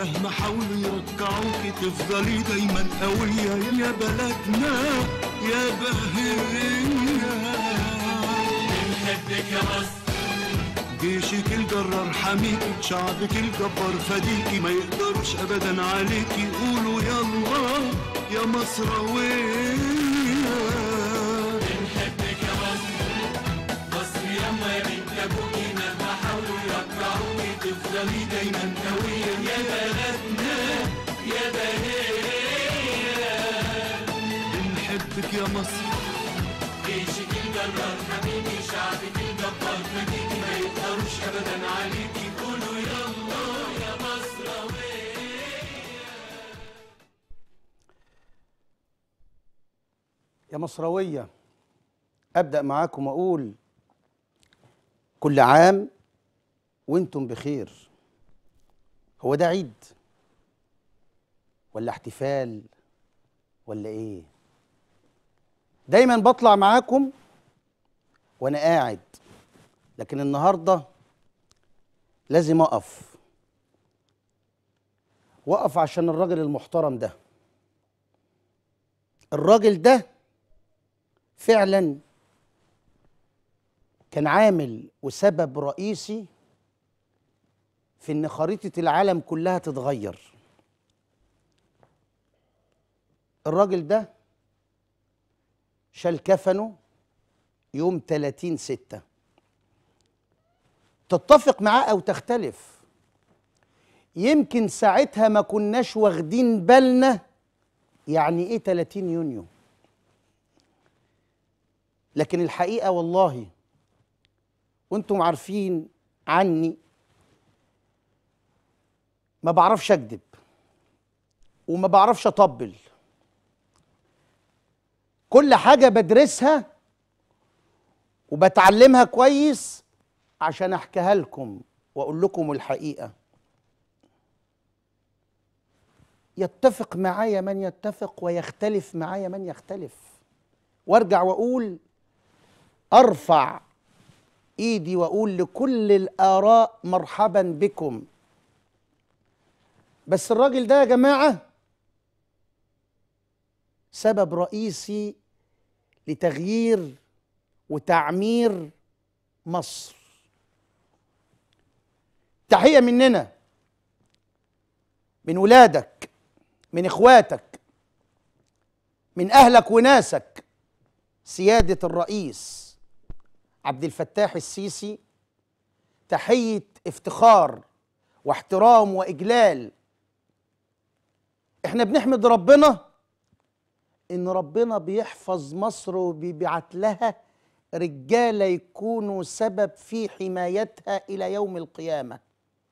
مهما حاولوا يرجعوك تفضلي دايما قوية يا بلدنا يا بهية بنحبك يا مصر جيشك الجرار حميكي شعبك الجبار فديكي ما يقدروش ابدا عليكي قولوا يلا يا مصراوية بنحبك يا مصر مصر يما يا بنت ابوكي مهما حاولوا يرجعوكي تفضلي دايما قوية يا بلدنا يا بهية بنحبك يا مصر جيشك الجرار حبيبي شعبك الجبار فديكي ما يقدروش ابدا عليكي قولوا يلا يا مصراوية يا مصروية أبدأ معاكم وأقول كل عام وانتم بخير هو ده عيد ولا احتفال ولا ايه دايما بطلع معاكم وانا قاعد لكن النهارده لازم اقف واقف عشان الراجل المحترم ده الراجل ده فعلا كان عامل وسبب رئيسي في ان خريطه العالم كلها تتغير الراجل ده شال كفنه يوم 30 ستة تتفق معاه او تختلف يمكن ساعتها ما كناش واخدين بالنا يعني ايه 30 يونيو لكن الحقيقه والله وانتم عارفين عني ما بعرفش اكذب وما بعرفش اطبل كل حاجه بدرسها وبتعلمها كويس عشان احكيها لكم واقول لكم الحقيقه يتفق معايا من يتفق ويختلف معايا من يختلف وارجع واقول ارفع ايدي واقول لكل الاراء مرحبا بكم بس الراجل ده يا جماعه سبب رئيسي لتغيير وتعمير مصر تحيه مننا من ولادك من اخواتك من اهلك وناسك سياده الرئيس عبد الفتاح السيسي تحيه افتخار واحترام واجلال احنا بنحمد ربنا ان ربنا بيحفظ مصر وبيبعت لها رجاله يكونوا سبب في حمايتها الى يوم القيامه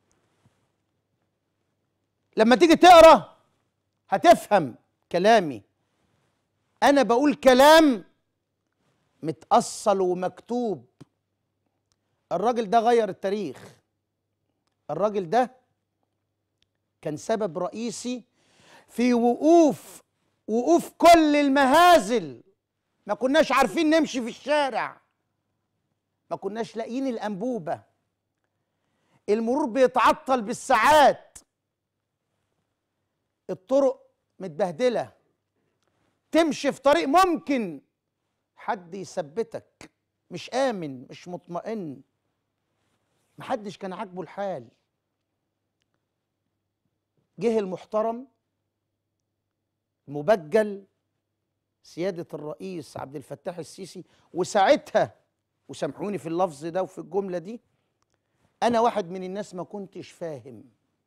لما تيجي تقرا هتفهم كلامي انا بقول كلام متأصل ومكتوب الراجل ده غير التاريخ الراجل ده كان سبب رئيسي في وقوف وقوف كل المهازل ما كناش عارفين نمشي في الشارع ما كناش لاقيين الأنبوبة المرور بيتعطل بالساعات الطرق متبهدلة تمشي في طريق ممكن حد يثبتك مش آمن مش مطمئن محدش كان عاجبه الحال جه المحترم المبجل سيادة الرئيس عبد الفتاح السيسي وساعتها وسامحوني في اللفظ ده وفي الجملة دي أنا واحد من الناس ما كنتش فاهم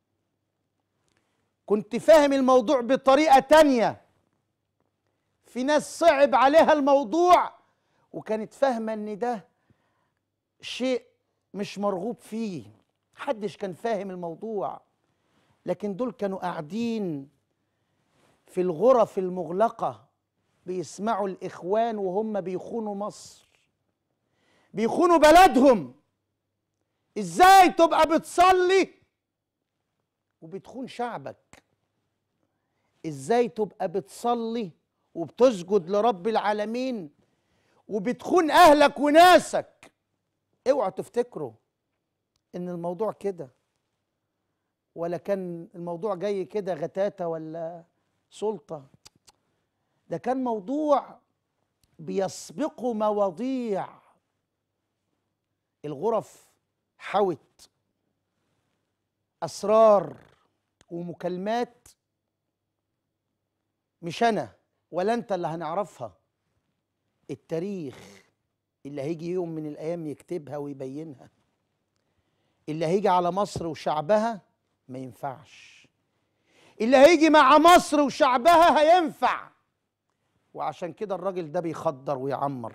كنت فاهم الموضوع بطريقة تانية في ناس صعب عليها الموضوع وكانت فاهمة ان ده شيء مش مرغوب فيه محدش كان فاهم الموضوع لكن دول كانوا قاعدين في الغرف المغلقة بيسمعوا الإخوان وهم بيخونوا مصر بيخونوا بلدهم إزاي تبقى بتصلي وبتخون شعبك إزاي تبقى بتصلي وبتسجد لرب العالمين وبتخون أهلك وناسك اوعوا تفتكروا إن الموضوع كده ولا كان الموضوع جاي كده غتاتة ولا سلطة ده كان موضوع بيسبقه مواضيع الغرف حوت أسرار ومكالمات مش أنا ولا أنت اللي هنعرفها التاريخ اللي هيجي يوم من الأيام يكتبها ويبينها اللي هيجي على مصر وشعبها ما ينفعش اللي هيجي مع مصر وشعبها هينفع وعشان كده الراجل ده بيخدر ويعمر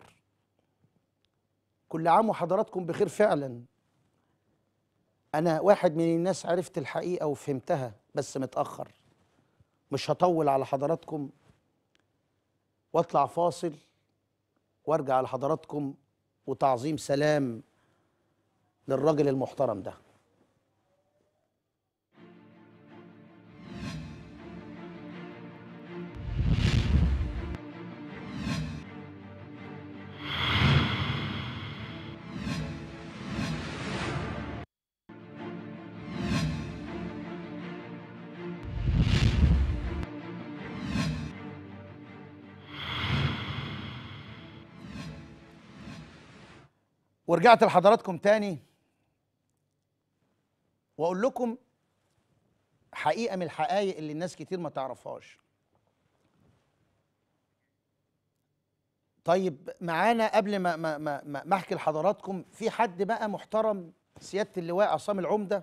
كل عام وحضراتكم بخير فعلا انا واحد من الناس عرفت الحقيقه وفهمتها بس متاخر مش هطول على حضراتكم واطلع فاصل وارجع لحضراتكم وتعظيم سلام للراجل المحترم ده ورجعت لحضراتكم تاني واقول لكم حقيقه من الحقائق اللي الناس كتير ما تعرفهاش طيب معانا قبل ما ما ما, ما ما احكي لحضراتكم في حد بقى محترم سياده اللواء عصام العمده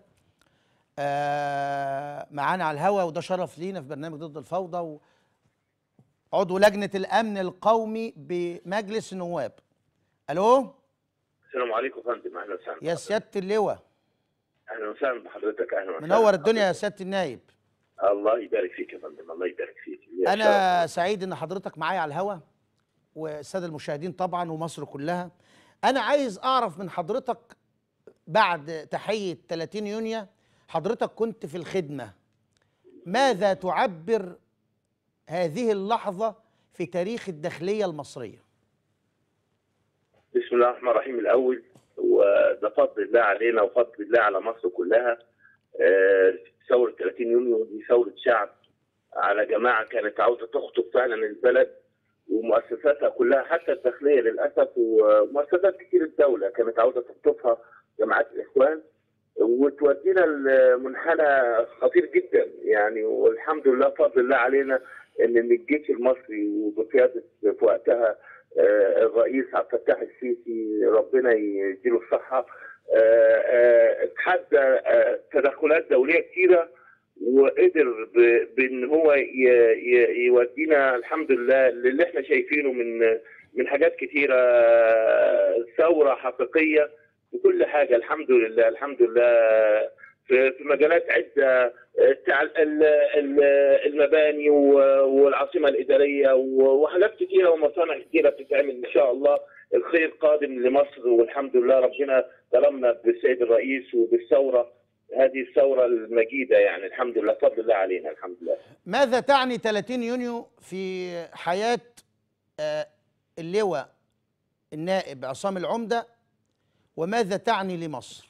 آه معانا على الهوا وده شرف لينا في برنامج ضد الفوضى و عضو لجنه الامن القومي بمجلس النواب الو السلام عليكم يا فندم اهلا وسهلا يا سياده اللواء اهلا وسهلا بحضرتك اهلا وسهلا منور الدنيا يا سياده النايب الله يبارك فيك يا فندم الله يبارك فيك يا انا شرف. سعيد ان حضرتك معايا على الهوا والساده المشاهدين طبعا ومصر كلها انا عايز اعرف من حضرتك بعد تحيه 30 يونيو حضرتك كنت في الخدمه ماذا تعبر هذه اللحظه في تاريخ الداخليه المصريه بسم الله الرحمن الرحيم الاول وده فضل الله علينا وفضل الله على مصر كلها آه، ثوره 30 يونيو دي ثوره شعب على جماعه كانت عاوزه تخطب فعلا البلد ومؤسساتها كلها حتى الداخليه للاسف ومؤسسات كتير الدوله كانت عاوزه تخطفها جماعات الاخوان وتودينا لمنحنى خطير جدا يعني والحمد لله فضل الله علينا ان إن الجيش المصري وبقياده في وقتها آه، الرئيس عبد الفتاح السيسي ربنا يديله الصحه آه، آه، اتحدى آه، تدخلات دوليه كثيره وقدر ب- بان هو ي- ي- يودينا الحمد لله للي احنا شايفينه من من حاجات كثيره آه، ثوره حقيقيه في كل حاجه الحمد لله الحمد لله في في مجالات عده التع- ال- ال- المباني و- والعاصمه الاداريه و- وحاجات كثيره ومصانع كثيره بتتعمل ان شاء الله الخير قادم لمصر والحمد لله ربنا كرمنا بالسيد الرئيس وبالثوره هذه الثوره المجيده يعني الحمد لله فضل الله علينا الحمد لله ماذا تعني 30 يونيو في حياه آه، اللواء النائب عصام العمده وماذا تعني لمصر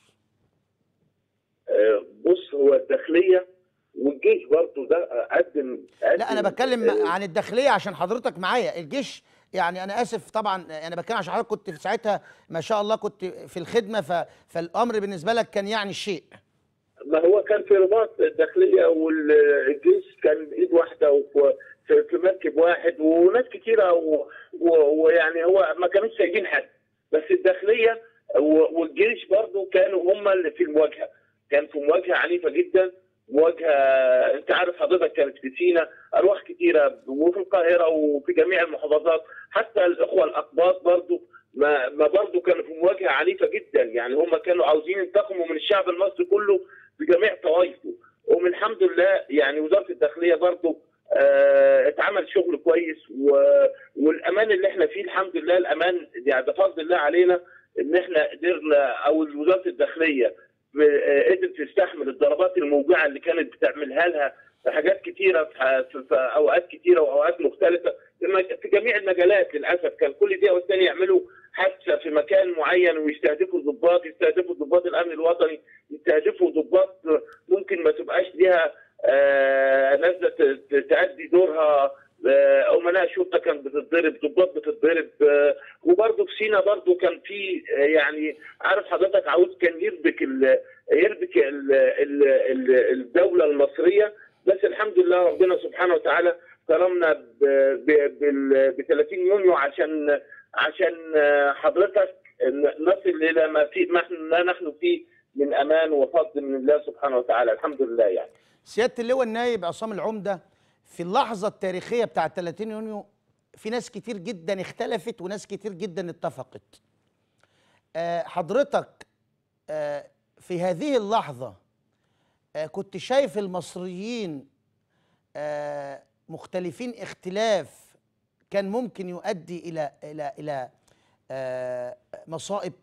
آه، بص هو الداخليه والجيش برضه ده قدم لا انا بتكلم عن الداخليه عشان حضرتك معايا الجيش يعني انا اسف طبعا انا بتكلم عشان حضرتك كنت في ساعتها ما شاء الله كنت في الخدمه ف... فالامر بالنسبه لك كان يعني شيء ما هو كان في رباط الداخليه والجيش كان ايد واحده وفي في في مركب واحد وناس كتيره و- و- ويعني هو ما كانوش سايبين حد بس الداخليه و- والجيش برضو كانوا هم اللي في المواجهه كان في مواجهه عنيفه جدا مواجهه انت عارف حضرتك كانت في سينا ارواح كتيره وفي القاهره وفي جميع المحافظات حتى الاخوه الاقباط برضو ما ما برضو كانوا في مواجهه عنيفه جدا يعني هم كانوا عاوزين ينتقموا من الشعب المصري كله بجميع طوائفه ومن الحمد لله يعني وزاره الداخليه برضو آه، اتعمل شغل كويس و- والامان اللي احنا فيه الحمد لله الامان يعني ده فضل الله علينا ان احنا قدرنا او وزاره الداخليه ب- آه، قدرت تستحمل الضربات الموجعه اللي كانت بتعملها لها في حاجات كتيره في, ح- في, في اوقات كتيره واوقات مختلفه في, مج- في جميع المجالات للاسف كان كل دقيقه والثانيه يعملوا حادثه في مكان معين ويستهدفوا ضباط يستهدفوا ضباط الامن الوطني يستهدفوا ضباط ممكن ما تبقى تبقاش ليها آه، نازله ت- ت- تأدي دورها آه، امناء شرطه كانت بتتضرب ضباط بتتضرب آه، وبرضه في سينا برضه كان في آه، يعني عارف حضرتك عاوز كان يربك ال يربك ال ال ال الدوله المصريه بس الحمد لله ربنا سبحانه وتعالى كرمنا ب ب 30 يونيو عشان عشان آه، حضرتك ن- نصل الى ما في ما احنا لا نحن فيه من امان وفضل من الله سبحانه وتعالى الحمد لله يعني سياده اللواء النايب عصام العمده في اللحظه التاريخيه بتاعه 30 يونيو في ناس كتير جدا اختلفت وناس كتير جدا اتفقت آه، حضرتك آه، في هذه اللحظه آه، كنت شايف المصريين آه، مختلفين اختلاف كان ممكن يؤدي الى الى الى آه، مصائب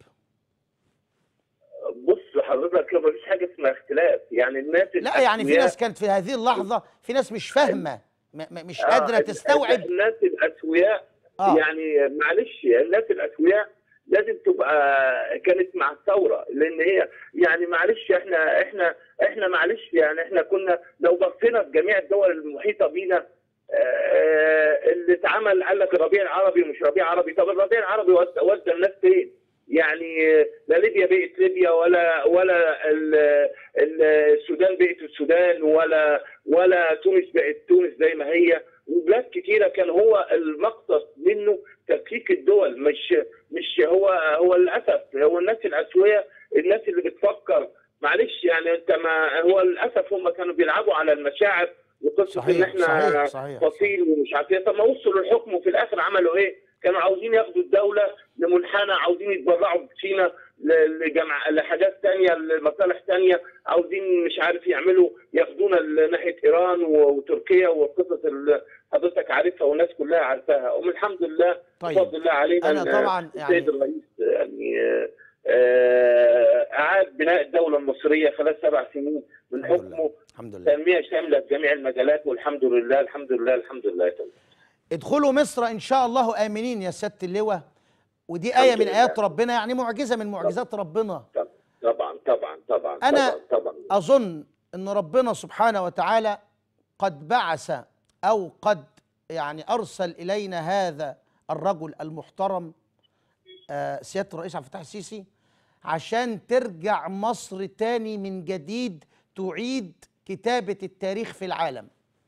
بص حضرتك ما فيش حاجه اسمها اختلاف يعني الناس لا يعني في الأسوياء- ناس كانت في هذه اللحظه في ناس مش فاهمه م- م- مش آه، قادره ال- تستوعب الناس الاسوياء آه. يعني معلش الناس الاسوياء لازم تبقى كانت مع الثوره لان هي يعني معلش احنا احنا احنا معلش يعني احنا كنا لو بصينا في جميع الدول المحيطه بينا آه، اللي اتعمل قال لك الربيع العربي ومش ربيع عربي طب الربيع العربي ود- ودى الناس فين؟ يعني لا ليبيا بقت ليبيا ولا ولا ال- ال- السودان بقت السودان ولا ولا تونس بقت تونس زي ما هي وبلاد كتيره كان هو المقصد منه تفكيك الدول مش مش هو هو للاسف هو الناس الاسويه الناس اللي بتفكر معلش يعني انت ما هو للاسف هم كانوا بيلعبوا على المشاعر وقصه صحيح، ان احنا صحيح، صحيح. فصيل ومش عارف ايه طب ما وصلوا للحكم وفي الاخر عملوا ايه؟ كانوا عاوزين ياخدوا الدوله لمنحنى عاوزين يتبرعوا بسينا ل- لجمع لحاجات تانية لمصالح تانية عاوزين مش عارف يعملوا ياخدونا ل- ناحيه ايران و- وتركيا والقصص اللي حضرتك عارفها والناس كلها عارفاها ومن الحمد لله طيب. بفضل الله علينا أنا إن طبعاً يعني- السيد الرئيس يعني آه، آه، اعاد بناء الدوله المصريه خلال سبع سنين من الحمد لله. حكمه الحمد لله تنميه شامله في جميع المجالات والحمد لله الحمد لله الحمد لله يا فندم. ادخلوا مصر ان شاء الله امنين يا سياده اللواء ودي ايه من لله. ايات ربنا يعني معجزه من معجزات ربنا طبعا طبعا طبعا أنا طبعا طبعا اظن ان ربنا سبحانه وتعالى قد بعث او قد يعني ارسل الينا هذا الرجل المحترم آه، سياده الرئيس عبد الفتاح السيسي عشان ترجع مصر تاني من جديد تعيد كتابه التاريخ في العالم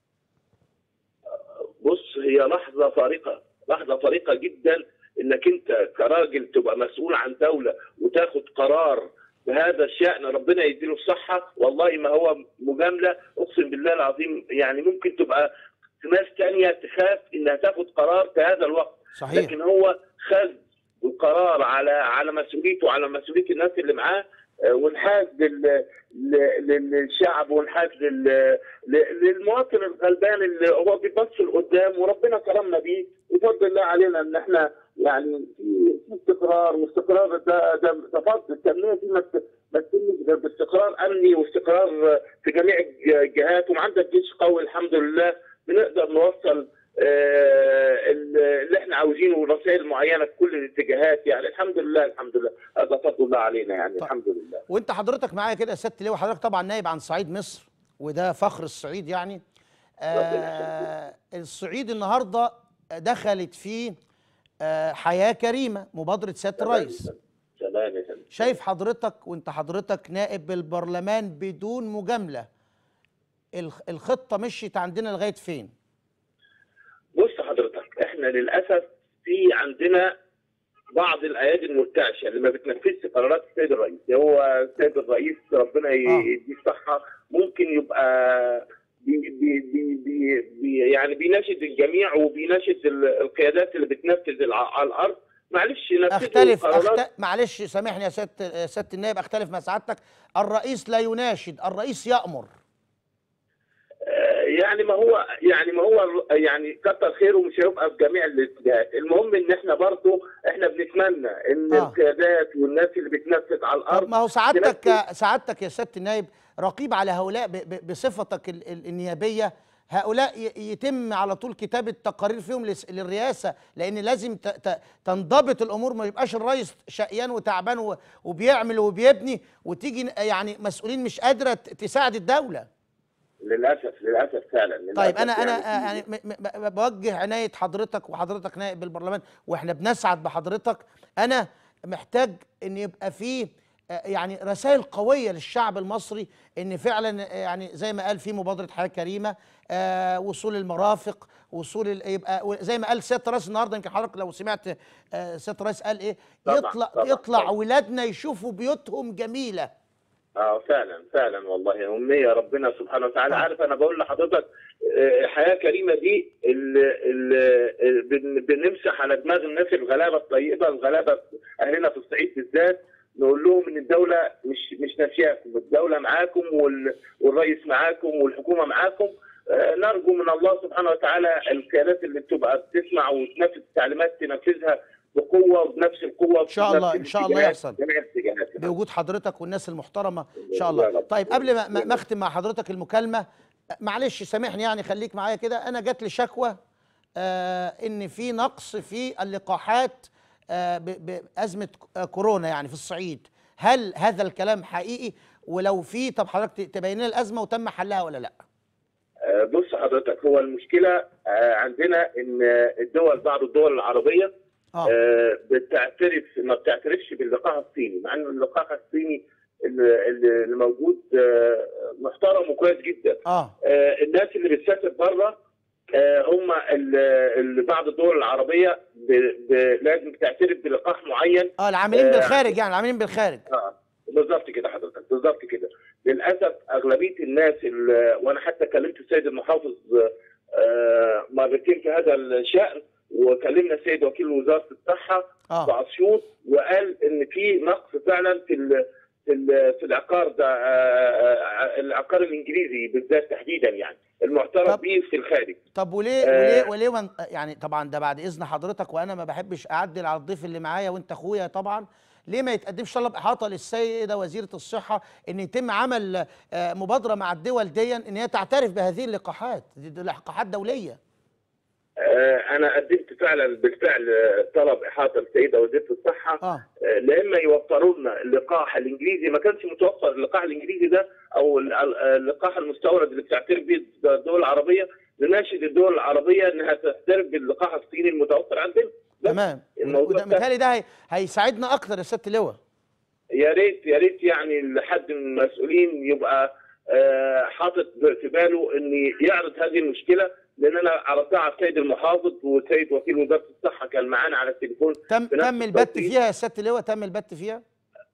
بص هي لحظه فارقه لحظه فارقه جدا انك انت كراجل تبقى مسؤول عن دوله وتاخد قرار بهذا الشأن ربنا يديله الصحة والله ما هو مجاملة أقسم بالله العظيم يعني ممكن تبقى ناس تانية تخاف إنها تاخد قرار في هذا الوقت صحيح لكن هو خذ القرار على على مسؤوليته وعلى مسؤوليه الناس اللي معاه آه، وانحاز لل- لل- للشعب وانحاز لل- ل- للمواطن الغلبان اللي هو بيبص لقدام وربنا كرمنا بيه وفضل الله علينا ان احنا يعني في في استقرار واستقرار ده ده ده فضل التنميه دي ما ت- ما تتمش غير باستقرار امني واستقرار في جميع الج- الجهات وعندك جيش قوي الحمد لله بنقدر نوصل آه، اللي احنا عاوزينه رسائل معينه في كل الاتجاهات يعني الحمد لله الحمد لله هذا فضل الله علينا يعني طيب. الحمد لله وانت حضرتك معايا كده يا سياده اللواء حضرتك طبعا نايب عن صعيد مصر وده فخر الصعيد يعني آه الصعيد النهارده دخلت فيه آه حياه كريمه مبادره سياده الرئيس سلام يا فندم شايف حضرتك وانت حضرتك نائب بالبرلمان بدون مجامله الخ- الخطه مشيت عندنا لغايه فين بص حضرتك احنا للاسف في عندنا بعض الايادي المرتعشه اللي ما بتنفذش قرارات السيد الرئيس هو السيد الرئيس ربنا ي- آه. يديه الصحه ممكن يبقى بي بي بي بي بي يعني بيناشد الجميع وبيناشد ال- القيادات اللي بتنفذ الع- على الارض معلش نفذوا اختلف قرارات أخت... معلش سامحني يا سياده سياده النائب اختلف مع سعادتك الرئيس لا يناشد الرئيس يامر آه، يعني ما هو يعني ما هو يعني كتر خيره مش هيبقى في جميع الاتجاهات المهم ان احنا برضو احنا بنتمنى ان آه. القيادات والناس اللي بتنفذ على طب الارض ما هو سعادتك تنفذ. سعادتك يا سياده النائب رقيب على هؤلاء ب... ب... بصفتك ال... ال- النيابيه هؤلاء ي... يتم على طول كتابه تقارير فيهم لس... للرئاسه لان لازم ت... ت... تنضبط الامور ما يبقاش الرئيس شقيان وتعبان و... وبيعمل وبيبني وتيجي ن- يعني مسؤولين مش قادره ت- تساعد الدوله للاسف للاسف فعلا للأسف طيب انا انا يعني آه، يعني م- م- ب- بوجه عنايه حضرتك وحضرتك نائب بالبرلمان واحنا بنسعد بحضرتك انا محتاج ان يبقى فيه آه، يعني رسائل قويه للشعب المصري ان فعلا آه، يعني زي ما قال في مبادره حياه كريمه آه، وصول المرافق وصول ال- يبقى و- زي ما قال سياده الرئيس النهارده يمكن حضرتك لو سمعت آه، سياده الرئيس قال ايه طبعاً، يطلع طبعاً، يطلع طبعاً. ولادنا يشوفوا بيوتهم جميله اه فعلا فعلا والله امنيه ربنا سبحانه وتعالى آه. عارف انا بقول لحضرتك آه، حياه كريمه دي ال ال ال بن- بنمسح على دماغ الناس الغلابه الطيبه الغلابه اهلنا في الصعيد بالذات نقول لهم ان الدوله مش مش ناسياكم الدوله معاكم وال- والرئيس معاكم والحكومه معاكم آه، نرجو من الله سبحانه وتعالى القيادات اللي بتبقى بتسمع وتنفذ التعليمات تنفذها بقوه وبنفس القوه إن شاء الله- إن شاء الله يحصل. جميع الاتجاهات بوجود حضرتك والناس المحترمه ان شاء يا الله رب. طيب قبل ما- ما يا ما رب. اختم مع حضرتك المكالمه معلش سامحني يعني خليك معايا كده انا جات لي شكوى آه ان في نقص في اللقاحات آه ب- بازمه ك- آه كورونا يعني في الصعيد هل هذا الكلام حقيقي ولو في طب حضرتك ت- تبين لنا الازمه وتم حلها ولا لا آه، بص حضرتك هو المشكله آه، عندنا ان الدول بعض الدول العربيه اه آه، بتعترف ما بتعترفش باللقاح الصيني مع ان اللقاح الصيني اللي اللي موجود آه، محترم وكويس جدا اه آه، الناس اللي بتسافر بره آه، هم ال- ال- بعض الدول العربيه ب- ب- لازم تعترف بلقاح معين اه العاملين آه، بالخارج يعني العاملين بالخارج اه بالظبط كده حضرتك بالظبط كده للاسف اغلبيه الناس ال- وانا حتى كلمت السيد المحافظ آه، مرتين في هذا الشان وكلمنا السيد وكيل وزاره الصحه في اه اسيوط وقال ان في نقص فعلا في ال في ال في العقار ده آه، آه، العقار الانجليزي بالذات تحديدا يعني المعترف طب- به في الخارج طب وليه آه. وليه وليه ون... يعني طبعا ده بعد اذن حضرتك وانا ما بحبش اعدل على الضيف اللي معايا وانت اخويا طبعا ليه ما يتقدمش طلب احاطه للسيده وزيره الصحه ان يتم عمل آه، مبادره مع الدول دي ان هي تعترف بهذه اللقاحات دي دي لقاحات دوليه آه، انا قدمت فعلا بالفعل آه، طلب احاطه السيده وزيره الصحه اه آه، لما يوفروا لنا اللقاح الانجليزي ما كانش متوفر اللقاح الانجليزي ده او ال- ال- اللقاح المستورد اللي بتعترف به الدول العربيه نناشد الدول العربيه انها تعترف باللقاح الصيني المتوفر عندنا بس تمام الموضوع وده ده- متهيألي ده هي... هيساعدنا اكتر يا سياده اللواء يا ريت يا ريت يعني لحد من المسؤولين يبقى آه، حاطط في باله ان يعرض هذه المشكله لان انا عرضتها على السيد المحافظ والسيد وكيل وزاره الصحه كان معانا على التليفون تم بنفس تم البت التوقيت. فيها يا سياده اللواء تم البت فيها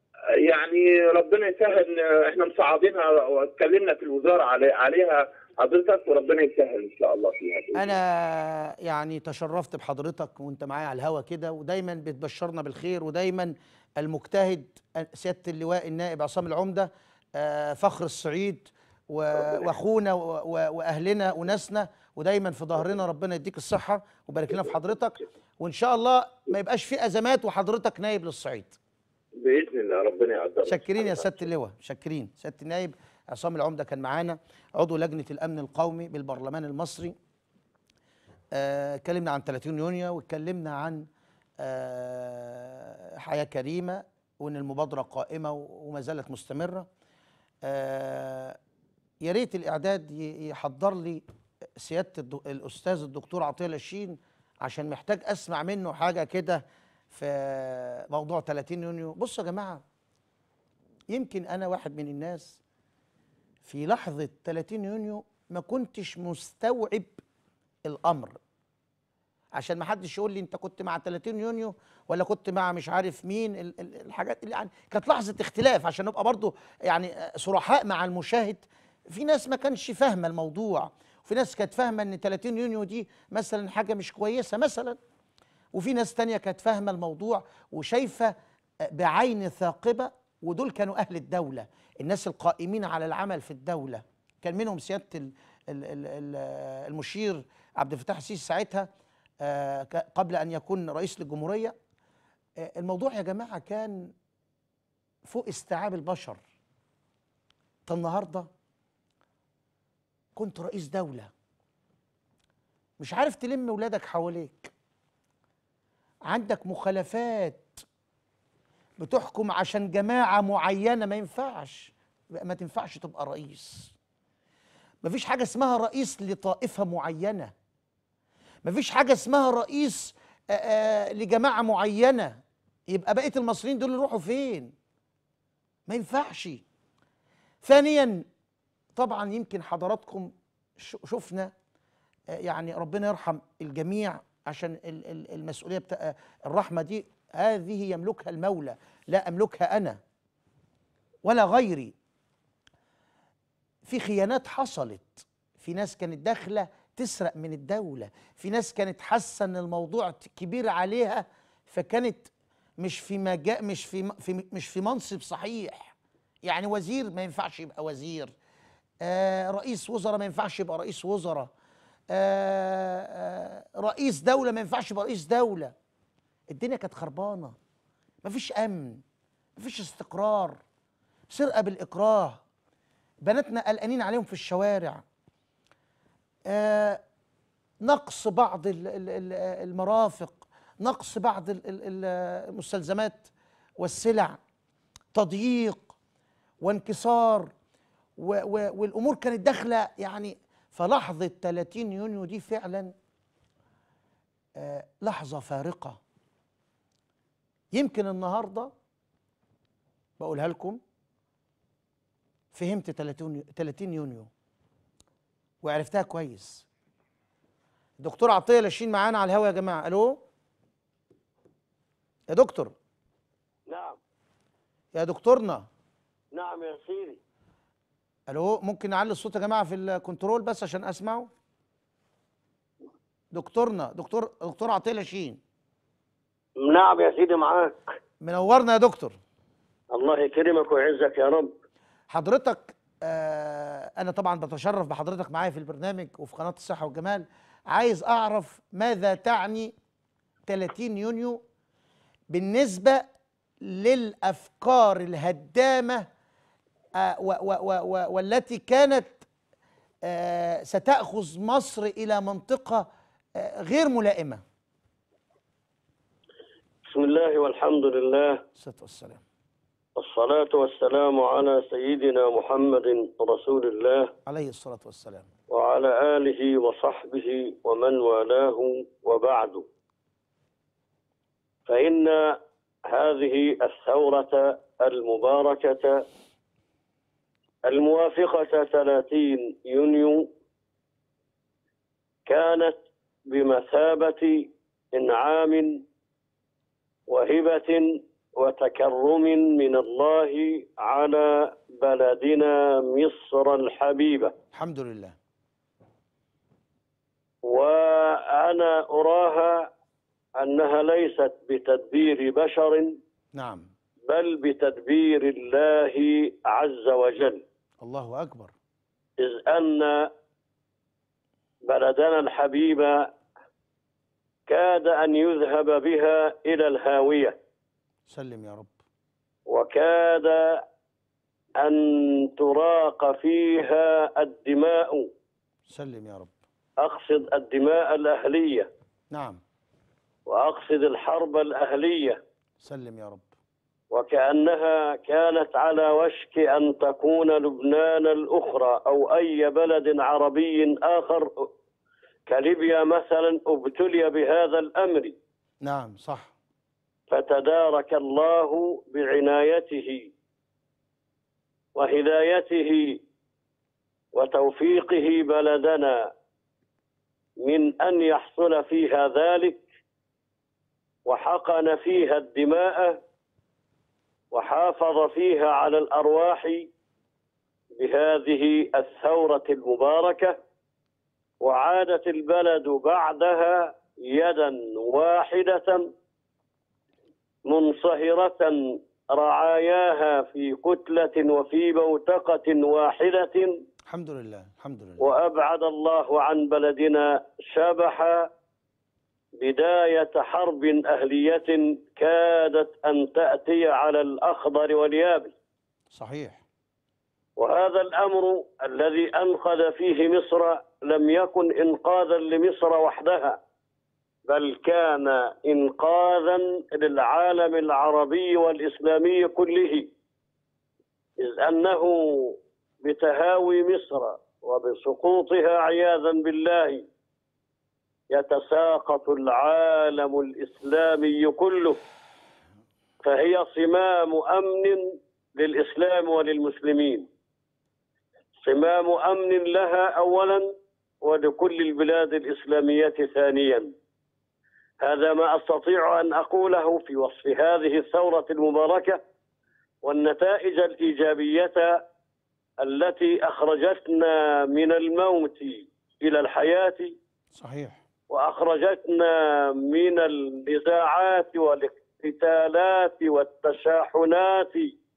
يعني ربنا يسهل إن احنا مصعدينها واتكلمنا في الوزاره علي عليها حضرتك وربنا يسهل ان شاء الله فيها انا يعني تشرفت بحضرتك وانت معايا على الهوا كده ودايما بتبشرنا بالخير ودايما المجتهد سياده اللواء النائب عصام العمده آه، فخر الصعيد و- واخونا و- و- واهلنا وناسنا ودايما في ظهرنا ربنا يديك الصحه ويبارك لنا في حضرتك وان شاء الله ما يبقاش في ازمات وحضرتك نائب للصعيد باذن الله ربنا يقدرنا شاكرين يا سياده اللواء شاكرين سياده النائب عصام العمده كان معانا عضو لجنه الامن القومي بالبرلمان المصري آه، اتكلمنا عن 30 يونيو واتكلمنا عن آه، حياه كريمه وان المبادره قائمه و- وما زالت مستمره آه، يا ريت الاعداد ي- يحضر لي سياده الدو- الاستاذ الدكتور عطيه لاشين عشان محتاج اسمع منه حاجه كده في موضوع 30 يونيو بصوا يا جماعه يمكن انا واحد من الناس في لحظه 30 يونيو ما كنتش مستوعب الامر عشان ما حدش يقول لي انت كنت مع 30 يونيو ولا كنت مع مش عارف مين ال- ال- الحاجات اللي يعني كانت لحظه اختلاف عشان نبقى برضو يعني صرحاء مع المشاهد في ناس ما كانش فاهمه الموضوع وفي ناس كانت فاهمه ان 30 يونيو دي مثلا حاجه مش كويسه مثلا وفي ناس تانية كانت فاهمة الموضوع وشايفة بعين ثاقبة ودول كانوا أهل الدولة الناس القائمين على العمل في الدولة كان منهم سيادة ال- ال- ال- ال- المشير عبد الفتاح السيسي ساعتها آه، ك- قبل أن يكون رئيس للجمهورية آه، الموضوع يا جماعة كان فوق استيعاب البشر أنت النهاردة كنت رئيس دولة مش عارف تلم ولادك حواليك عندك مخالفات بتحكم عشان جماعة معينة ما ينفعش يبقى ما تنفعش تبقى رئيس مفيش حاجة اسمها رئيس لطائفة معينة مفيش حاجة اسمها رئيس آه، آه، لجماعة معينة يبقى بقية المصريين دول يروحوا فين ما ينفعش ثانيا طبعا يمكن حضراتكم ش- شفنا آه، يعني ربنا يرحم الجميع عشان ال- ال- المسؤولية بتاع الرحمة دي هذه يملكها المولى لا أملكها أنا ولا غيري في خيانات حصلت في ناس كانت داخله تسرق من الدوله في ناس كانت حاسه ان الموضوع ت- كبير عليها فكانت مش في مجا مش في, م- في م- مش في منصب صحيح يعني وزير ما ينفعش يبقى وزير آه رئيس وزراء ما ينفعش يبقى رئيس وزراء آه آه رئيس دوله ما ينفعش يبقى رئيس دوله الدنيا كانت خربانه مفيش امن مفيش استقرار سرقه بالاكراه بناتنا قلقانين عليهم في الشوارع آه نقص بعض ال- ال- ال- المرافق نقص بعض ال- ال- ال- المستلزمات والسلع تضييق وانكسار و و والامور كانت داخله يعني فلحظه 30 يونيو دي فعلا آه لحظه فارقه يمكن النهارده بقولها لكم فهمت 30 30 يونيو وعرفتها كويس دكتور عطيه لاشين معانا على الهوا يا جماعه الو يا دكتور نعم يا دكتورنا نعم يا سيدي الو ممكن نعلي الصوت يا جماعه في الكنترول بس عشان اسمعه دكتورنا دكتور دكتور عطيه لاشين نعم يا سيدي معاك منورنا يا دكتور الله يكرمك ويعزك يا رب حضرتك آه انا طبعا بتشرف بحضرتك معايا في البرنامج وفي قناه الصحه والجمال عايز اعرف ماذا تعني 30 يونيو بالنسبه للافكار الهدامه آه و و و و والتي كانت آه ستاخذ مصر الى منطقه آه غير ملائمه بسم الله والحمد لله الصلاه والسلام والصلاة والسلام على سيدنا محمد رسول الله عليه الصلاه والسلام وعلى آله وصحبه ومن والاه وبعد فإن هذه الثورة المباركة الموافقة 30 يونيو كانت بمثابة إنعام وهبة وتكرم من الله على بلدنا مصر الحبيبة الحمد لله وأنا أراها أنها ليست بتدبير بشر نعم بل بتدبير الله عز وجل الله اكبر إذ أن بلدنا الحبيب كاد أن يذهب بها إلى الهاوية سلم يا رب وكاد أن تراق فيها الدماء سلم يا رب أقصد الدماء الأهلية نعم وأقصد الحرب الأهلية سلم يا رب وكأنها كانت على وشك أن تكون لبنان الأخرى أو أي بلد عربي آخر كليبيا مثلا ابتلي بهذا الأمر نعم صح فتدارك الله بعنايته وهدايته وتوفيقه بلدنا من ان يحصل فيها ذلك وحقن فيها الدماء وحافظ فيها على الارواح بهذه الثوره المباركه وعادت البلد بعدها يدا واحده منصهرة رعاياها في كتلة وفي بوتقة واحدة الحمد لله الحمد لله وأبعد الله عن بلدنا شبح بداية حرب أهلية كادت أن تأتي على الأخضر واليابس صحيح وهذا الأمر الذي أنقذ فيه مصر لم يكن إنقاذا لمصر وحدها بل كان إنقاذا للعالم العربي والإسلامي كله إذ أنه بتهاوي مصر وبسقوطها عياذا بالله يتساقط العالم الإسلامي كله فهي صمام أمن للإسلام وللمسلمين صمام أمن لها أولا ولكل البلاد الإسلامية ثانيا هذا ما أستطيع أن أقوله في وصف هذه الثورة المباركة والنتائج الإيجابية التي أخرجتنا من الموت إلى الحياة صحيح وأخرجتنا من النزاعات والاقتتالات والتشاحنات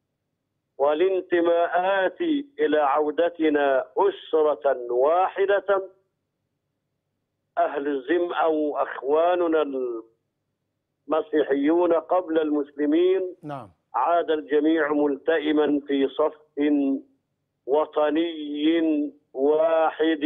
والانتماءات إلى عودتنا أسرة واحدة أهل الزم أو أخواننا المسيحيون قبل المسلمين نعم عاد الجميع ملتئما في صف وطني واحد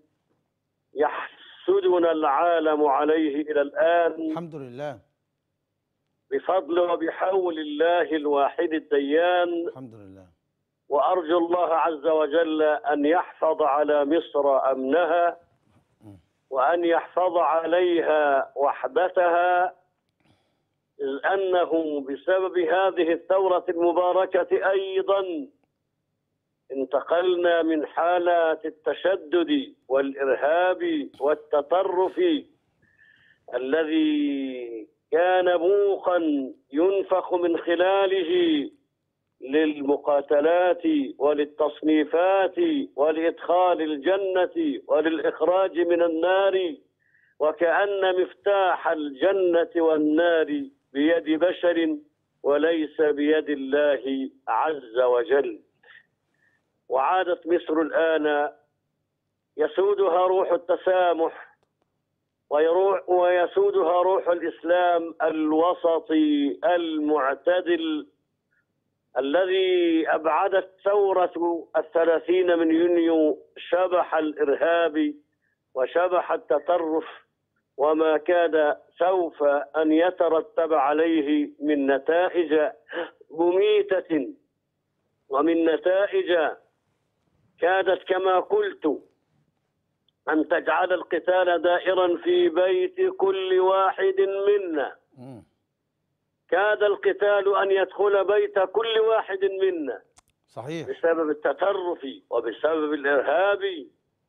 يحسدنا العالم عليه إلى الآن الحمد لله بفضل وبحول الله الواحد الديان الحمد لله وأرجو الله عز وجل أن يحفظ على مصر أمنها وأن يحفظ عليها وحدتها إذ أنه بسبب هذه الثورة المباركة أيضا انتقلنا من حالات التشدد والإرهاب والتطرف الذي كان بوقا ينفخ من خلاله للمقاتلات وللتصنيفات ولإدخال الجنة وللإخراج من النار وكأن مفتاح الجنة والنار بيد بشر وليس بيد الله عز وجل وعادت مصر الآن يسودها روح التسامح ويروح ويسودها روح الإسلام الوسطي المعتدل الذي أبعدت ثورة الثلاثين من يونيو شبح الإرهاب وشبح التطرف وما كاد سوف أن يترتب عليه من نتائج مميتة ومن نتائج كادت كما قلت أن تجعل القتال دائرا في بيت كل واحد منا مم. كاد القتال أن يدخل بيت كل واحد منا صحيح بسبب التطرف وبسبب الإرهاب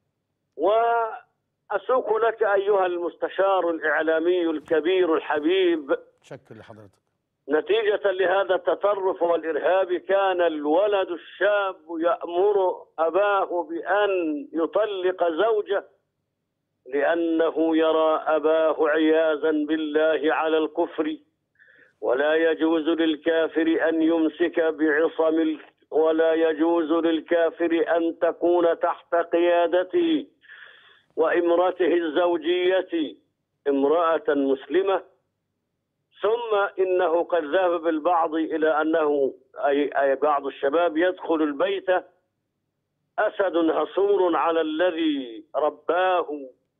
وأسوق لك أيها المستشار الإعلامي الكبير الحبيب شكر لحضرتك نتيجة لهذا التطرف والإرهاب كان الولد الشاب يأمر أباه بأن يطلق زوجه لأنه يرى أباه عياذا بالله على الكفر ولا يجوز للكافر أن يمسك بعصم ال- ولا يجوز للكافر أن تكون تحت قيادته وإمرته الزوجية امرأة مسلمة ثم انه قد ذهب بالبعض الى انه اي اي بعض الشباب يدخل البيت اسد هصور على الذي رباه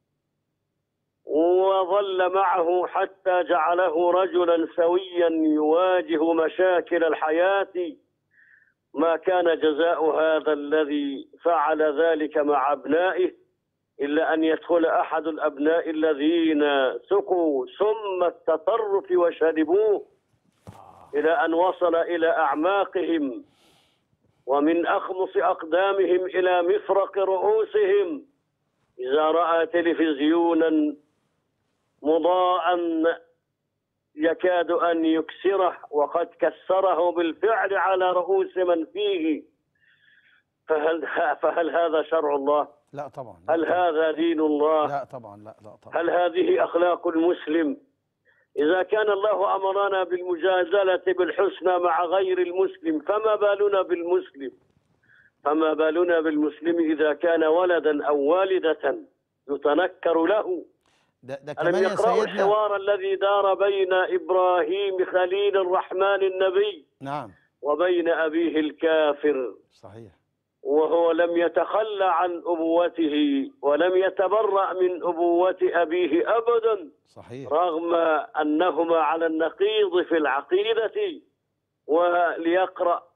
وظل معه حتى جعله رجلا سويا يواجه مشاكل الحياه ما كان جزاء هذا الذي فعل ذلك مع ابنائه إلا أن يدخل أحد الأبناء الذين سقوا ثم التطرف وشربوه إلى أن وصل إلى أعماقهم ومن أخمص أقدامهم إلى مفرق رؤوسهم إذا رأى تلفزيونا مضاء يكاد أن يكسره وقد كسره بالفعل على رؤوس من فيه فهل, فهل هذا شرع الله؟ لا طبعا هل هذا دين الله؟ لا طبعا لا لا طبعا هل هذه أخلاق المسلم؟ إذا كان الله أمرنا بالمجازلة بالحسنى مع غير المسلم فما بالنا بالمسلم؟ فما بالنا بالمسلم إذا كان ولدا أو والدة يتنكر له ده, ده ألم كمان يا يقرأوا سيدنا الحوار الذي دار بين إبراهيم خليل الرحمن النبي نعم وبين أبيه الكافر صحيح وهو لم يتخلى عن أبوته ولم يتبرأ من أبوة أبيه أبدا صحيح رغم أنهما على النقيض في العقيدة وليقرأ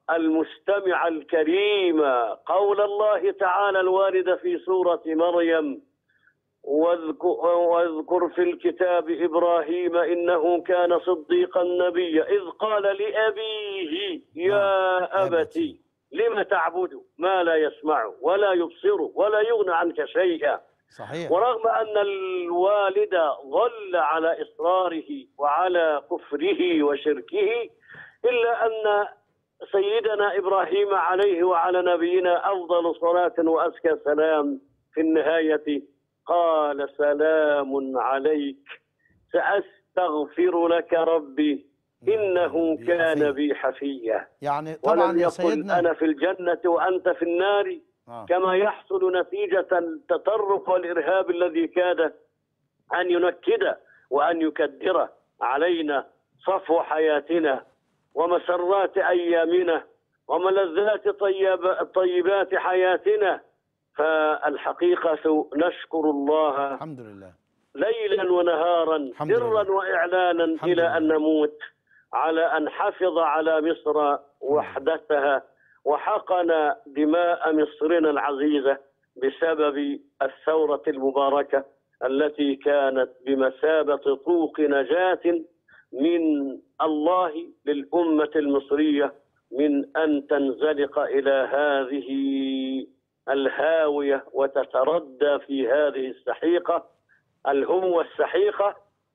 المستمع الكريم قول الله تعالى الوارد في سورة مريم واذكر, واذكر في الكتاب إبراهيم إنه كان صديقا نبيا إذ قال لأبيه يا أبتي لم تعبد ما لا يسمع ولا يبصر ولا يغنى عنك شيئا صحيح ورغم أن الوالد ظل على إصراره وعلى كفره وشركه إلا أن سيدنا إبراهيم عليه وعلى نبينا أفضل صلاة وأزكى سلام في النهاية قال سلام عليك سأستغفر لك ربي إنه كان بي حفيا يعني طبعا ولم يا يقل سيدنا أنا في الجنة وأنت في النار آه. كما يحصل نتيجة التطرف والإرهاب الذي كاد أن ينكد وأن يكدر علينا صفو حياتنا ومسرات أيامنا وملذات طيب طيبات حياتنا فالحقيقة نشكر الله الحمد لله ليلا ونهارا الحمد سرا لله. واعلانا الحمد الى لله. ان نموت على ان حفظ على مصر وحدتها وحقن دماء مصرنا العزيزه بسبب الثوره المباركه التي كانت بمثابه طوق نجاه من الله للامه المصريه من ان تنزلق الى هذه الهاويه وتتردى في هذه السحيقه الهوة السحيقة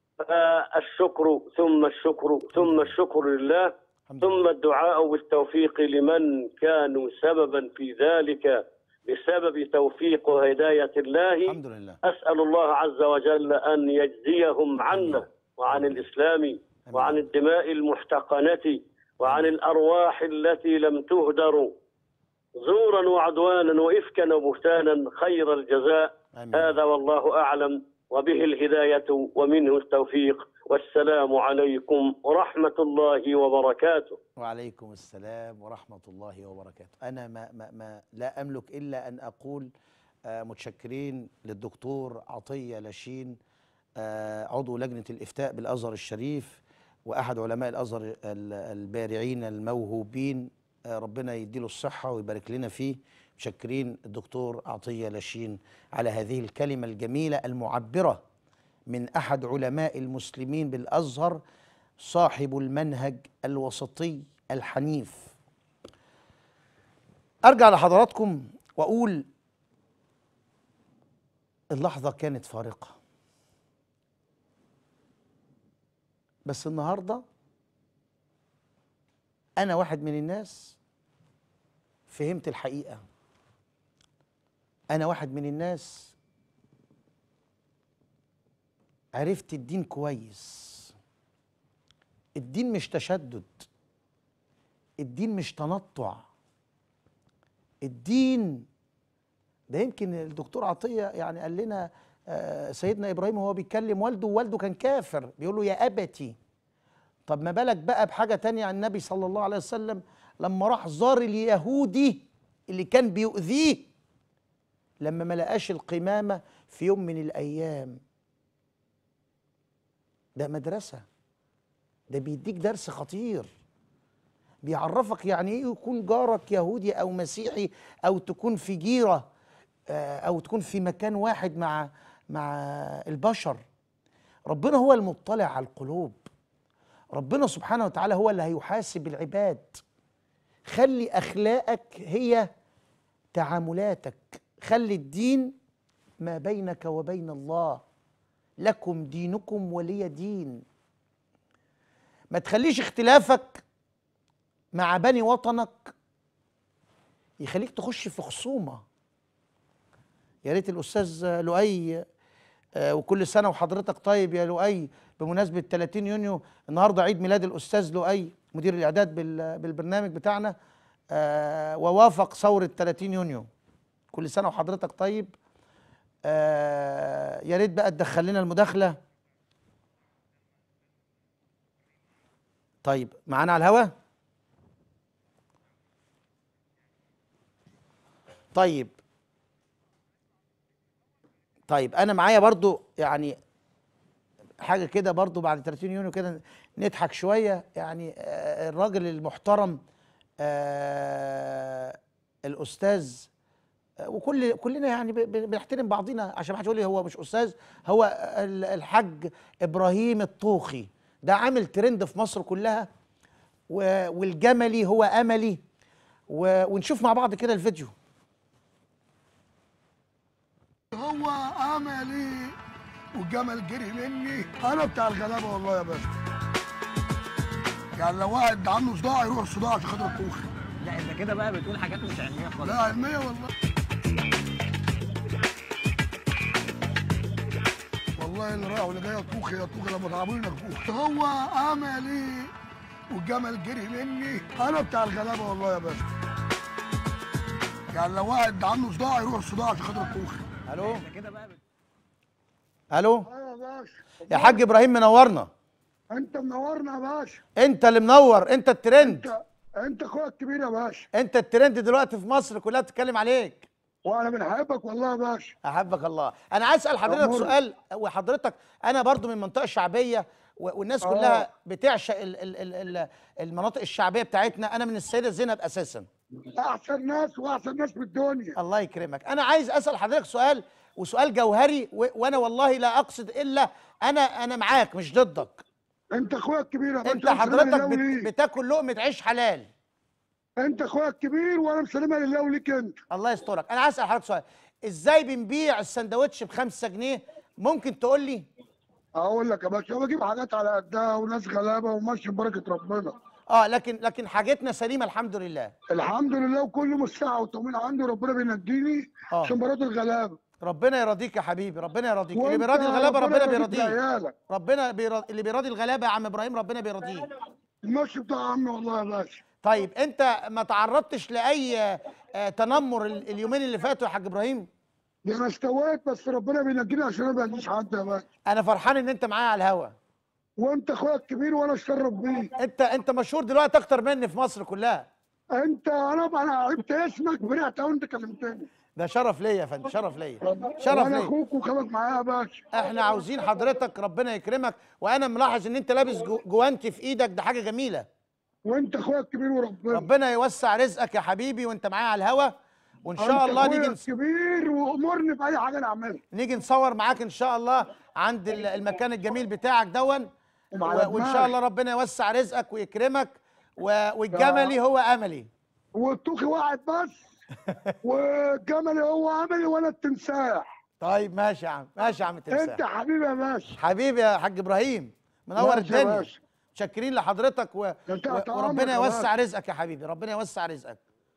فالشكر ثم الشكر ثم الشكر لله الحمد لله ثم الدعاء بالتوفيق لمن كانوا سببا في ذلك بسبب توفيق وهداية الله الحمد لله أسأل الله عز وجل أن يجزيهم عنا وعن الإسلام وعن الدماء المحتقنة وعن الأرواح التي لم تهدر زورا وعدوانا وإفكا وبهتانا خير الجزاء آمين. هذا والله أعلم وبه الهداية ومنه التوفيق والسلام عليكم ورحمة الله وبركاته وعليكم السلام ورحمة الله وبركاته أنا ما, ما, ما لا أملك إلا أن أقول آه، متشكرين للدكتور عطية لاشين آه، عضو لجنة الإفتاء بالأزهر الشريف وأحد علماء الأزهر ال- البارعين الموهوبين آه، ربنا يديله الصحة ويبارك لنا فيه متشكرين الدكتور عطية لاشين على هذه الكلمة الجميلة المعبرة من أحد علماء المسلمين بالأزهر صاحب المنهج الوسطي الحنيف ارجع لحضراتكم واقول اللحظه كانت فارقه بس النهارده انا واحد من الناس فهمت الحقيقه انا واحد من الناس عرفت الدين كويس الدين مش تشدد الدين مش تنطع الدين ده يمكن الدكتور عطيه يعني قال لنا آه، سيدنا ابراهيم وهو بيتكلم والده ووالده كان كافر بيقول له يا ابتي طب ما بالك بقى بحاجه تانية عن النبي صلى الله عليه وسلم لما راح زار اليهودي اللي كان بيؤذيه لما ما لقاش القمامه في يوم من الايام ده مدرسه ده بيديك درس خطير بيعرفك يعني ايه يكون جارك يهودي او مسيحي او تكون في جيره آه، او تكون في مكان واحد مع مع البشر ربنا هو المطلع على القلوب ربنا سبحانه وتعالى هو اللي هيحاسب العباد خلي اخلاقك هي تعاملاتك خلي الدين ما بينك وبين الله لكم دينكم ولي دين ما تخليش اختلافك مع بني وطنك يخليك تخش في خصومه يا ريت الاستاذ لؤي آه، وكل سنه وحضرتك طيب يا لؤي بمناسبه 30 يونيو النهارده عيد ميلاد الاستاذ لؤي مدير الاعداد بال- بالبرنامج بتاعنا آه، ووافق ثوره 30 يونيو كل سنه وحضرتك طيب آه، يا ريت بقى تدخل لنا المداخله طيب معانا على الهوا طيب طيب انا معايا برضو يعني حاجه كده برضو بعد 30 يونيو كده نضحك شويه يعني آه، الراجل المحترم آه الاستاذ آه، وكل كلنا يعني ب- ب- بنحترم بعضنا عشان ما حدش يقول لي هو مش استاذ هو ال- الحاج ابراهيم الطوخي ده عامل ترند في مصر كلها و- والجملي هو املي و- ونشوف مع بعض كده الفيديو هو املي والجمل جري مني انا بتاع الغلابه والله يا باشا يعني لو واحد عنده صداع يروح صداع عشان خاطر الطوخ لا انت كده بقى بتقول حاجات مش علميه خالص لا علميه والله والله اللي رايح واللي جاي طوخ يا طوخ لما تعبوني طوخ هو املي والجمل جري مني انا بتاع الغلابه والله يا باشا يعني لو واحد عنده صداع يروح صداع عشان خاطر الطوخ الو انت كده بقى بت... الو ايوه يا باشا يا حاج ابراهيم منورنا انت منورنا يا باشا انت اللي منور انت الترند انت انت اخويا الكبير يا باشا انت الترند دلوقتي في مصر كلها بتتكلم عليك وانا بنحبك والله يا باشا احبك الله انا عايز اسال حضرتك أمور. سؤال وحضرتك انا برضو من المنطقه الشعبيه و- والناس كلها آه. بتعشق ال ال ال ال المناطق الشعبيه بتاعتنا انا من السيده زينب اساسا احسن ناس واحسن ناس في الدنيا الله يكرمك انا عايز اسال حضرتك سؤال وسؤال جوهري و وانا والله لا اقصد الا انا انا معاك مش ضدك انت اخويا الكبير يا باشا انت أنا مسلمها حضرتك لله بت وليك. بتاكل لقمه عيش حلال انت اخويا الكبير وانا مسلمها لله وليك انت الله يسترك انا عايز اسال حضرتك سؤال ازاي بنبيع السندوتش بخمسة جنيه ممكن تقول لي اقول لك يا باشا أنا بجيب حاجات على قدها وناس غلابه وماشي ببركه ربنا اه لكن لكن حاجتنا سليمه الحمد لله الحمد لله وكل يوم الساعه والطمين عندي ربنا بينجيني آه. عشان برات الغلابه ربنا يرضيك يا حبيبي ربنا يرضيك اللي وأنت بيراضي الغلابه ربنا يبارك بيرضيه لعيالك. ربنا بيراضي اللي بيراضي الغلابه يا عم ابراهيم ربنا بيرضيه المشي بتاع عمي والله يا باشا طيب انت ما تعرضتش لاي آه، تنمر ال- اليومين اللي فاتوا يا حاج ابراهيم ده انا استويت بس ربنا بينجيني عشان ما بيجيش حد يا باشا انا فرحان ان انت معايا على الهوا وانت اخويا الكبير وانا اتشرف بيك انت انت مشهور دلوقتي اكتر مني في مصر كلها انت انا انا عرفت اسمك فرحت اول انت كلمتني ده شرف ليا يا فندم شرف ليا شرف وانا ليا اخوك وخبك معايا يا باشا احنا عاوزين حضرتك ربنا يكرمك وانا ملاحظ ان انت لابس جو- جوانتي في ايدك ده حاجه جميله وانت اخويا الكبير وربنا ربنا يوسع رزقك يا حبيبي وانت معايا على الهوا وان شاء انت الله أخويا نيجي نس- الكبير وامرني باي حاجه انا اعملها نيجي نصور معاك ان شاء الله عند ال- المكان الجميل بتاعك دون ومع و- وان دماغك. شاء الله ربنا يوسع رزقك ويكرمك و- والجملي هو املي والطوخي واحد بس والجمل هو عملي وانا التمساح طيب ماشي يا عم ماشي يا عم التمساح انت حبيبي يا باشا حبيبي يا حاج ابراهيم منور ماشي يا الدنيا باشا. متشكرين لحضرتك و... انت و... تحت وربنا أمرك يا يوسع باشا. رزقك يا حبيبي ربنا يوسع رزقك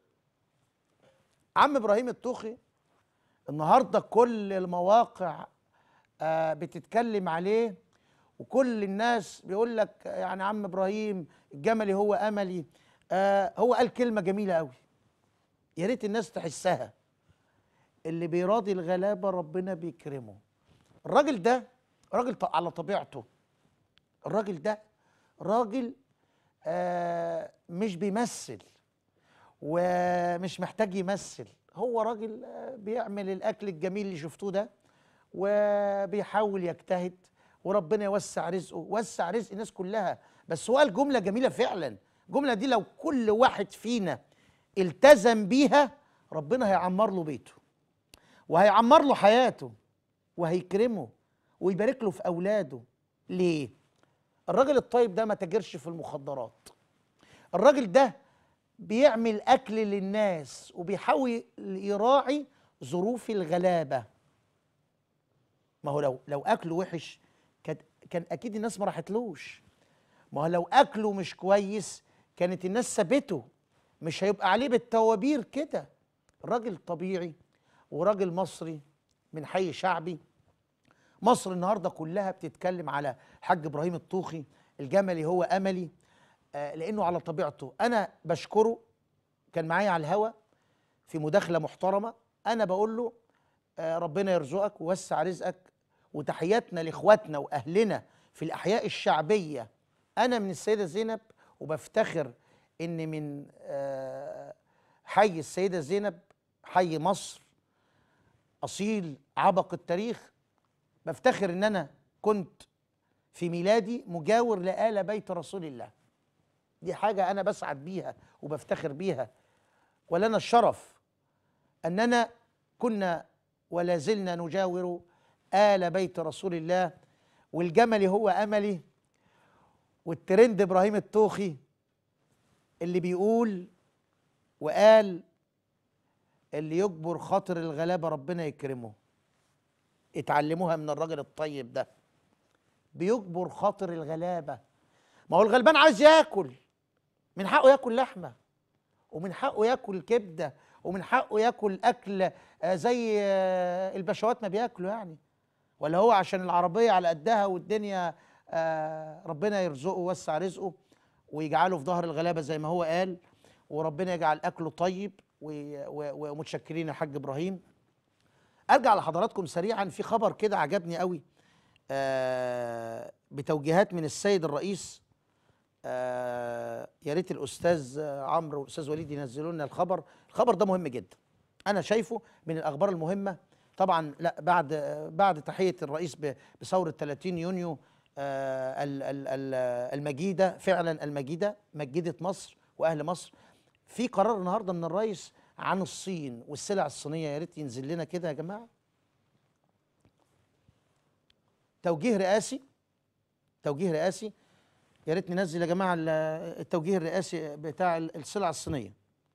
عم ابراهيم الطوخي النهارده كل المواقع آه بتتكلم عليه وكل الناس بيقول لك يعني عم ابراهيم الجملي هو املي آه هو قال كلمه جميله قوي يا ريت الناس تحسها اللي بيراضي الغلابه ربنا بيكرمه الراجل ده راجل ط- على طبيعته الراجل ده راجل آه مش بيمثل ومش محتاج يمثل هو راجل آه، بيعمل الاكل الجميل اللي شفتوه ده وبيحاول يجتهد وربنا يوسع رزقه وسع رزق الناس كلها بس هو قال جمله جميله فعلا الجمله دي لو كل واحد فينا التزم بيها ربنا هيعمر له بيته وهيعمر له حياته وهيكرمه ويبارك له في اولاده ليه الراجل الطيب ده ما تاجرش في المخدرات الراجل ده بيعمل اكل للناس وبيحاول يراعي ظروف الغلابه ما هو لو لو اكله وحش كان كان اكيد الناس ما راحتلوش ما هو لو اكله مش كويس كانت الناس سابته مش هيبقى عليه بالتوابير كده راجل طبيعي وراجل مصري من حي شعبي مصر النهارده كلها بتتكلم على حاج ابراهيم الطوخي الجملي هو املي آه، لانه على طبيعته انا بشكره كان معايا على الهوا في مداخله محترمه انا بقول له آه، ربنا يرزقك ويوسع رزقك وتحياتنا لاخواتنا واهلنا في الاحياء الشعبيه انا من السيده زينب وبفتخر ان من آه، حي السيده زينب حي مصر اصيل عبق التاريخ بفتخر ان انا كنت في ميلادي مجاور لآل بيت رسول الله دي حاجه انا بسعد بيها وبفتخر بيها ولنا الشرف اننا كنا ولا زلنا نجاور ال بيت رسول الله والجمل هو املي والترند ابراهيم الطوخي اللي بيقول وقال اللي يجبر خاطر الغلابه ربنا يكرمه اتعلموها من الراجل الطيب ده بيجبر خاطر الغلابه ما هو الغلبان عايز ياكل من حقه ياكل لحمه ومن حقه ياكل كبده ومن حقه ياكل اكل آه، زي آه، البشوات ما بياكلوا يعني ولا هو عشان العربيه على قدها والدنيا آه، ربنا يرزقه ويوسع رزقه ويجعله في ظهر الغلابه زي ما هو قال وربنا يجعل اكله طيب و- و- ومتشكرين يا حاج ابراهيم ارجع لحضراتكم سريعا في خبر كده عجبني قوي آه، بتوجيهات من السيد الرئيس آه، يا ريت الاستاذ آه، عمرو والاستاذ وليد ينزلوا لنا الخبر الخبر ده مهم جدا انا شايفه من الاخبار المهمه طبعا لا بعد آه، بعد تحيه الرئيس ب- بثوره 30 يونيو آه، ال- ال- ال- المجيده فعلا المجيده مجدت مصر واهل مصر في قرار النهارده من الرئيس عن الصين والسلع الصينيه يا ريت ينزل لنا كده يا جماعه توجيه رئاسي توجيه رئاسي يا ريت ننزل يا جماعه ال- التوجيه الرئاسي بتاع ال- السلع الصينيه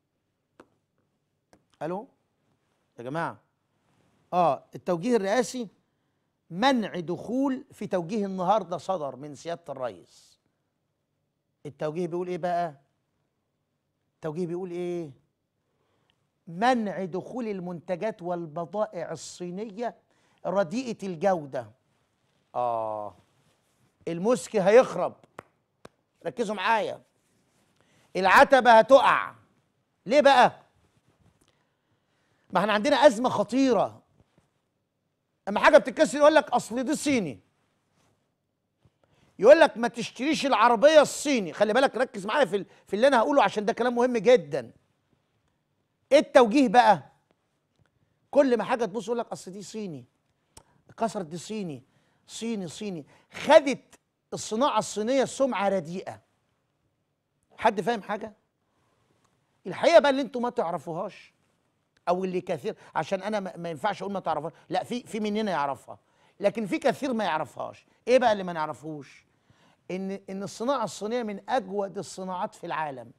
الو يا جماعه اه التوجيه الرئاسي منع دخول في توجيه النهارده صدر من سياده الرئيس التوجيه بيقول ايه بقى التوجيه بيقول ايه منع دخول المنتجات والبضائع الصينيه رديئه الجوده اه المسك هيخرب ركزوا معايا العتبة هتقع ليه بقى ما احنا عندنا أزمة خطيرة أما حاجة بتتكسر يقول لك أصل دي صيني يقول لك ما تشتريش العربية الصيني خلي بالك ركز معايا في ال- في اللي أنا هقوله عشان ده كلام مهم جدا إيه التوجيه بقى كل ما حاجة تبص يقول لك أصل دي صيني كسرت دي صيني صيني صيني خدت الصناعة الصينية سمعة رديئة حد فاهم حاجة؟ الحقيقة بقى اللي انتوا ما تعرفوهاش او اللي كثير عشان انا ما ما ينفعش اقول ما تعرفهاش لا في في مننا يعرفها لكن في كثير ما يعرفهاش ايه بقى اللي ما نعرفوش ان ان الصناعة الصينية من اجود الصناعات في العالم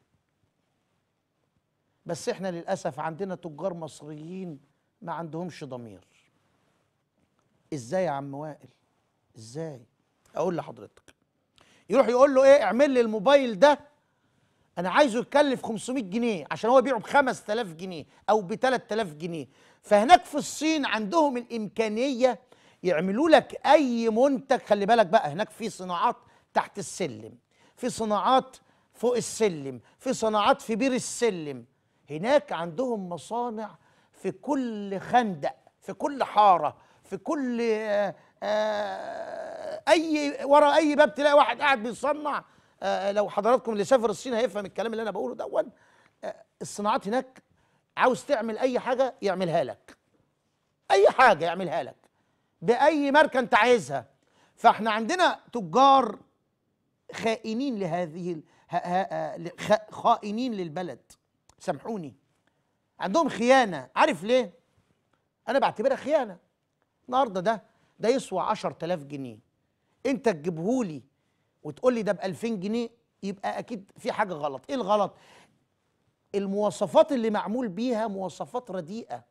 بس احنا للاسف عندنا تجار مصريين ما عندهمش ضمير ازاي يا عم وائل ازاي اقول لحضرتك يروح يقول له ايه اعمل لي الموبايل ده انا عايزه يتكلف 500 جنيه عشان هو يبيعه ب 5000 جنيه او ب 3000 جنيه فهناك في الصين عندهم الامكانيه يعملوا لك اي منتج خلي بالك بقى هناك في صناعات تحت السلم في صناعات فوق السلم في صناعات في بير السلم هناك عندهم مصانع في كل خندق في كل حاره في كل آه، آه، اي ورا اي باب تلاقي واحد قاعد بيصنع آه، لو حضراتكم اللي سافر الصين هيفهم الكلام اللي انا بقوله دون آه، الصناعات هناك عاوز تعمل اي حاجه يعملها لك اي حاجه يعملها لك باي ماركه انت عايزها فاحنا عندنا تجار خائنين لهذه ال- ه- ه- ل- خ- خائنين للبلد سامحوني عندهم خيانه عارف ليه انا بعتبرها خيانه النهارده ده ده يسوى 10000 جنيه انت تجيبهولي وتقول لي ده ب 2000 جنيه يبقى اكيد في حاجه غلط ايه الغلط المواصفات اللي معمول بيها مواصفات رديئه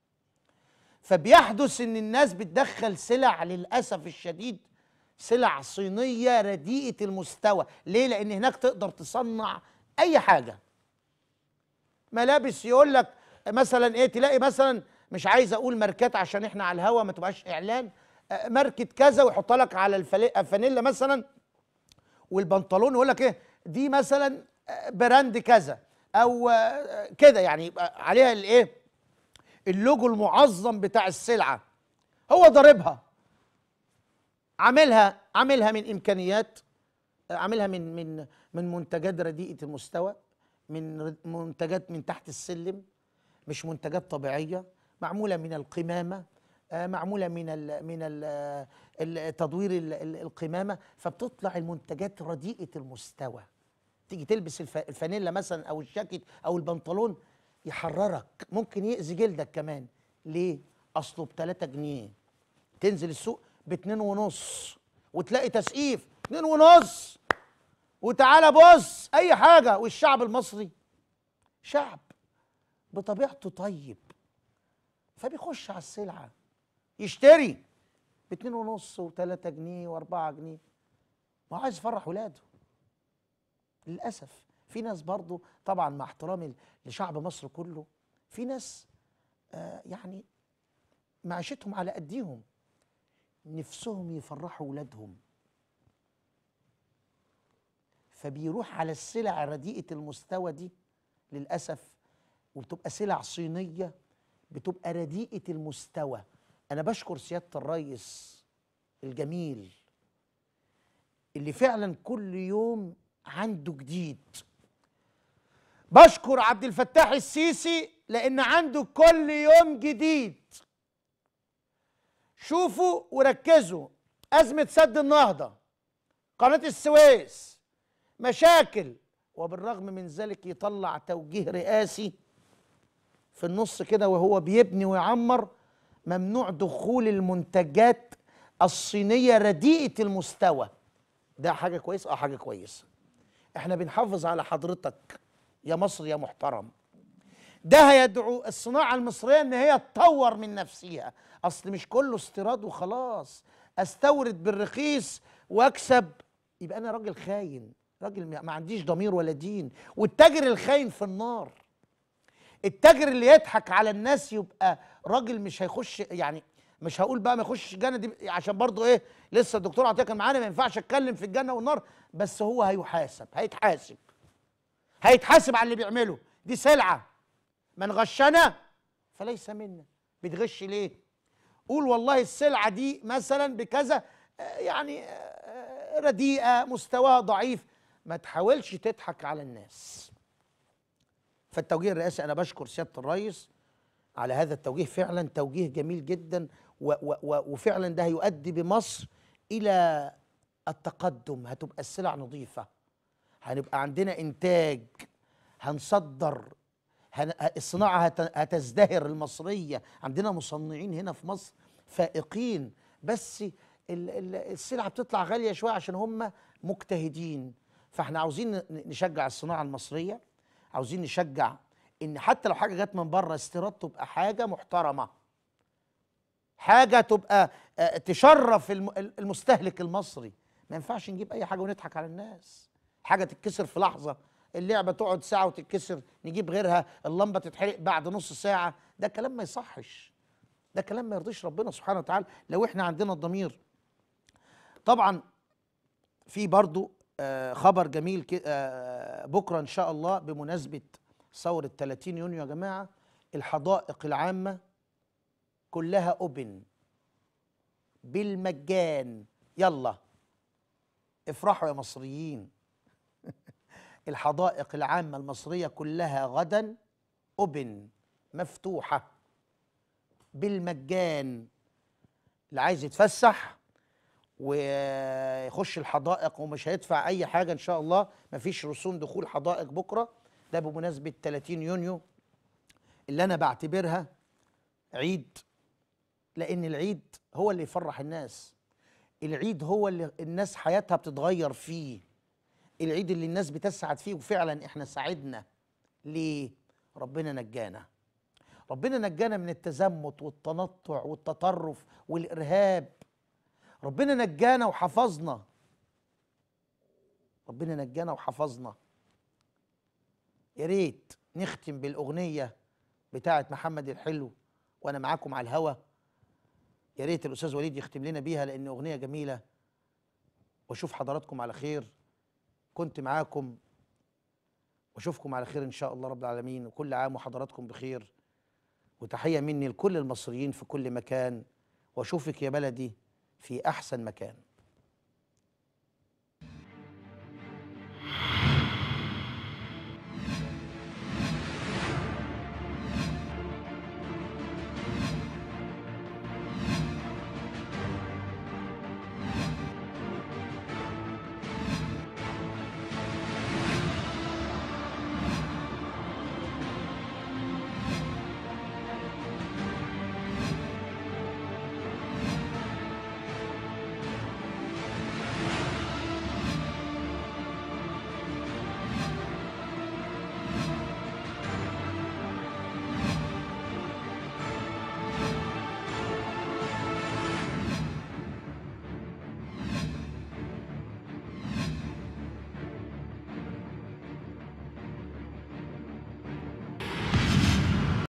فبيحدث ان الناس بتدخل سلع للاسف الشديد سلع صينيه رديئه المستوى ليه لان هناك تقدر تصنع اي حاجه ملابس يقول لك مثلا ايه تلاقي مثلا مش عايز اقول ماركات عشان احنا على الهوا ما تبقاش اعلان آه، ماركه كذا ويحط لك على الفلي- الفانيلا مثلا والبنطلون يقول لك ايه دي مثلا آه، براند كذا او آه، كده يعني يبقى عليها الايه اللوجو المعظم بتاع السلعه هو ضاربها عاملها عاملها من امكانيات آه، عاملها من من من منتجات رديئه المستوى من ر- منتجات من تحت السلم مش منتجات طبيعيه معموله من القمامه آه، معموله من ال من ال ال- تدوير ال- ال- القمامه فبتطلع المنتجات رديئه المستوى تيجي تلبس الف... الفانيلا مثلا او الجاكيت او البنطلون يحررك ممكن يأذي جلدك كمان ليه اصله ب 3 جنيه تنزل السوق باتنين ونص وتلاقي تسقيف اتنين ونص وتعالى بص اي حاجه والشعب المصري شعب بطبيعته طيب فبيخش على السلعه يشتري باتنين ونص وتلاتة جنيه واربعة جنيه ما هو عايز يفرح ولاده للاسف في ناس برضو طبعا مع احترامي لشعب مصر كله في ناس آه يعني معيشتهم على قديهم نفسهم يفرحوا ولادهم فبيروح على السلع رديئة المستوى دي للأسف وبتبقى سلع صينية بتبقى رديئة المستوى أنا بشكر سيادة الريس الجميل اللي فعلا كل يوم عنده جديد بشكر عبد الفتاح السيسي لأن عنده كل يوم جديد شوفوا وركزوا أزمة سد النهضة قناة السويس مشاكل وبالرغم من ذلك يطلع توجيه رئاسي في النص كده وهو بيبني ويعمر ممنوع دخول المنتجات الصينية رديئة المستوى ده حاجة كويسة اه حاجة كويسة احنا بنحافظ على حضرتك يا مصر يا محترم ده هيدعو الصناعة المصرية ان هي تطور من نفسها اصل مش كله استيراد وخلاص استورد بالرخيص واكسب يبقى انا راجل خاين راجل ما ما عنديش ضمير ولا دين والتاجر الخاين في النار التاجر اللي يضحك على الناس يبقى راجل مش هيخش يعني مش هقول بقى ما يخش الجنه دي عشان برضو ايه لسه الدكتور عطيه كان معانا ما ينفعش اتكلم في الجنه والنار بس هو هيحاسب هيتحاسب هيتحاسب على اللي بيعمله دي سلعه من غشنا فليس منا بتغش ليه قول والله السلعه دي مثلا بكذا آه، يعني آه، رديئه مستواها ضعيف ما تحاولش تضحك على الناس فالتوجيه الرئاسي انا بشكر سياده الرئيس على هذا التوجيه فعلا توجيه جميل جدا و و و وفعلا ده هيؤدي بمصر الى التقدم هتبقى السلع نظيفه هنبقى عندنا انتاج هنصدر هن... ه- الصناعه هت... هتزدهر المصريه عندنا مصنعين هنا في مصر فائقين بس ال... ال... السلعه بتطلع غاليه شويه عشان هم مجتهدين فاحنا عاوزين ن- نشجع الصناعه المصريه عاوزين نشجع ان حتى لو حاجه جت من بره استيراد تبقى حاجه محترمه حاجه تبقى آه، تشرف الم- المستهلك المصري ما ينفعش نجيب اي حاجه ونضحك على الناس حاجه تتكسر في لحظه اللعبه تقعد ساعه وتتكسر نجيب غيرها اللمبه تتحرق بعد نص ساعه ده كلام ما يصحش ده كلام ما يرضيش ربنا سبحانه وتعالى لو احنا عندنا الضمير طبعا في برضو آه، خبر جميل كده آه، بكره ان شاء الله بمناسبه ثوره 30 يونيو يا جماعه الحدائق العامه كلها اوبن بالمجان يلا افرحوا يا مصريين الحدائق العامه المصريه كلها غدا اوبن مفتوحه بالمجان اللي عايز يتفسح ويخش الحدائق ومش هيدفع اي حاجه ان شاء الله مفيش رسوم دخول حدائق بكره ده بمناسبه 30 يونيو اللي انا بعتبرها عيد لان العيد هو اللي يفرح الناس العيد هو اللي الناس حياتها بتتغير فيه العيد اللي الناس بتسعد فيه وفعلا احنا سعدنا ليه ربنا نجانا ربنا نجانا من التزمت والتنطع والتطرف والارهاب ربنا نجانا وحفظنا ربنا نجانا وحفظنا يا ريت نختم بالاغنيه بتاعه محمد الحلو وانا معاكم على الهوا يا ريت الاستاذ وليد يختم لنا بيها لان اغنيه جميله واشوف حضراتكم على خير كنت معاكم واشوفكم على خير ان شاء الله رب العالمين وكل عام وحضراتكم بخير وتحيه مني لكل المصريين في كل مكان واشوفك يا بلدي في احسن مكان